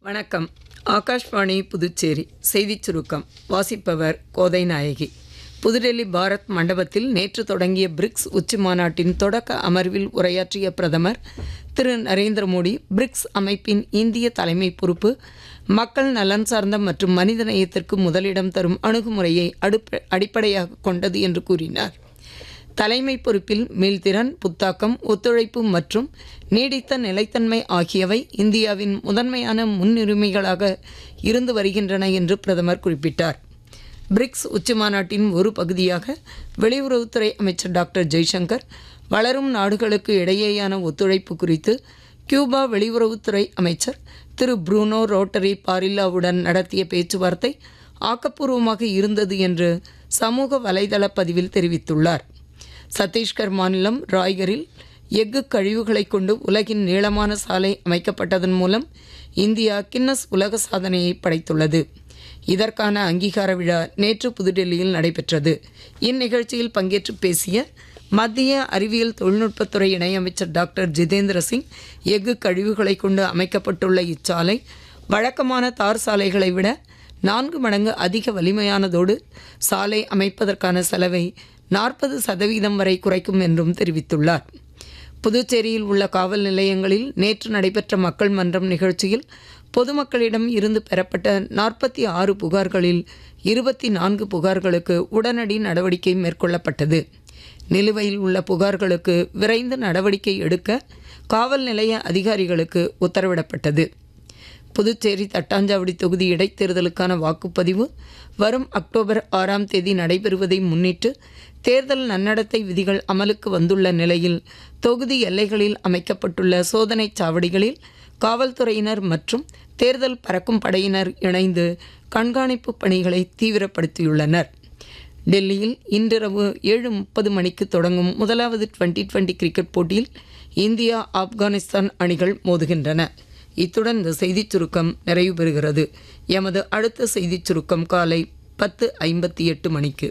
வணக்கம் ஆகாஷ்வாணி புதுச்சேரி செய்திச் சுருக்கம் வாசிப்பவர் கோதை நாயகி புதுடெல்லி பாரத் மண்டபத்தில் நேற்று தொடங்கிய பிரிக்ஸ் உச்சி மாநாட்டின் தொடக்க அமர்வில் உரையாற்றிய பிரதமர் திரு நரேந்திர மோடி பிரிக்ஸ் அமைப்பின் இந்திய தலைமை பொறுப்பு மக்கள் நலன் சார்ந்த மற்றும் மனித நேயத்திற்கு முதலிடம் தரும் அணுகுமுறையை அடுப்ப அடிப்படையாக கொண்டது என்று கூறினார் தலைமை பொறுப்பில் மீள்திறன் புத்தாக்கம் ஒத்துழைப்பு மற்றும் நீடித்த நிலைத்தன்மை ஆகியவை இந்தியாவின் முதன்மையான முன்னுரிமைகளாக இருந்து வருகின்றன என்று பிரதமர் குறிப்பிட்டார் பிரிக்ஸ் உச்சிமாநாட்டின் ஒரு பகுதியாக வெளியுறவுத்துறை அமைச்சர் டாக்டர் ஜெய்சங்கர் வளரும் நாடுகளுக்கு இடையேயான ஒத்துழைப்பு குறித்து கியூபா வெளியுறவுத்துறை அமைச்சர் திரு ப்ரூனோ ரோட்டரி பாரில்லாவுடன் நடத்திய பேச்சுவார்த்தை ஆக்கப்பூர்வமாக இருந்தது என்று சமூக வலைதள பதிவில் தெரிவித்துள்ளார் சத்தீஸ்கர் மாநிலம் ராய்கரில் எஃகு கழிவுகளை கொண்டு உலகின் நீளமான சாலை அமைக்கப்பட்டதன் மூலம் இந்தியா கின்னஸ் உலக சாதனையை படைத்துள்ளது இதற்கான அங்கீகார விழா நேற்று புதுடெல்லியில் நடைபெற்றது இந்நிகழ்ச்சியில் பங்கேற்று பேசிய மத்திய அறிவியல் தொழில்நுட்பத்துறை இணையமைச்சர் டாக்டர் ஜிதேந்திர சிங் எஃகு கழிவுகளை கொண்டு அமைக்கப்பட்டுள்ள இச்சாலை வழக்கமான தார் சாலைகளை விட நான்கு மடங்கு அதிக வலிமையானதோடு சாலை அமைப்பதற்கான செலவை நாற்பது சதவீதம் வரை குறைக்கும் என்றும் தெரிவித்துள்ளார் புதுச்சேரியில் உள்ள காவல் நிலையங்களில் நேற்று நடைபெற்ற மக்கள் மன்றம் நிகழ்ச்சியில் பொதுமக்களிடம் இருந்து பெறப்பட்ட நாற்பத்தி ஆறு புகார்களில் இருபத்தி நான்கு புகார்களுக்கு உடனடி நடவடிக்கை மேற்கொள்ளப்பட்டது நிலுவையில் உள்ள புகார்களுக்கு விரைந்து நடவடிக்கை எடுக்க காவல் நிலைய அதிகாரிகளுக்கு உத்தரவிடப்பட்டது புதுச்சேரி தட்டாஞ்சாவடி தொகுதி இடைத்தேர்தலுக்கான வாக்குப்பதிவு வரும் அக்டோபர் ஆறாம் தேதி நடைபெறுவதை முன்னிட்டு தேர்தல் நன்னடத்தை விதிகள் அமலுக்கு வந்துள்ள நிலையில் தொகுதி எல்லைகளில் அமைக்கப்பட்டுள்ள சோதனைச் சாவடிகளில் காவல்துறையினர் மற்றும் தேர்தல் பறக்கும் படையினர் இணைந்து கண்காணிப்பு பணிகளை தீவிரப்படுத்தியுள்ளனர் டெல்லியில் இன்றிரவு ஏழு முப்பது மணிக்கு தொடங்கும் முதலாவது டுவெண்ட்டி டுவெண்ட்டி கிரிக்கெட் போட்டியில் இந்தியா ஆப்கானிஸ்தான் அணிகள் மோதுகின்றன இத்துடன் இந்த செய்திச் சுருக்கம் நிறைவு பெறுகிறது எமது அடுத்த செய்திச் சுருக்கம் காலை பத்து ஐம்பத்தி எட்டு மணிக்கு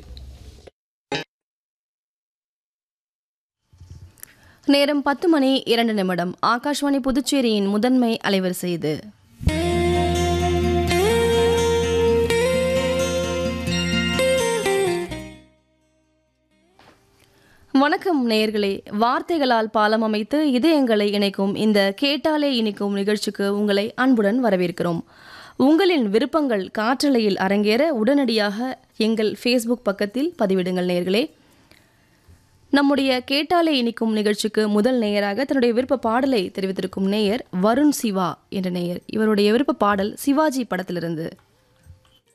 நேரம் பத்து மணி இரண்டு நிமிடம் ஆகாஷ்வாணி புதுச்சேரியின் முதன்மை அலைவரிசை இது வணக்கம் நேயர்களே வார்த்தைகளால் பாலம் அமைத்து இதயங்களை இணைக்கும் இந்த கேட்டாலே இனிக்கும் நிகழ்ச்சிக்கு உங்களை அன்புடன் வரவேற்கிறோம் உங்களின் விருப்பங்கள் காற்றலையில் அரங்கேற உடனடியாக எங்கள் ஃபேஸ்புக் பக்கத்தில் பதிவிடுங்கள் நேயர்களே நம்முடைய கேட்டாலே இனிக்கும் நிகழ்ச்சிக்கு முதல் நேயராக தன்னுடைய விருப்ப பாடலை தெரிவித்திருக்கும் நேயர் வருண் சிவா என்ற நேயர் இவருடைய விருப்ப பாடல் சிவாஜி படத்திலிருந்து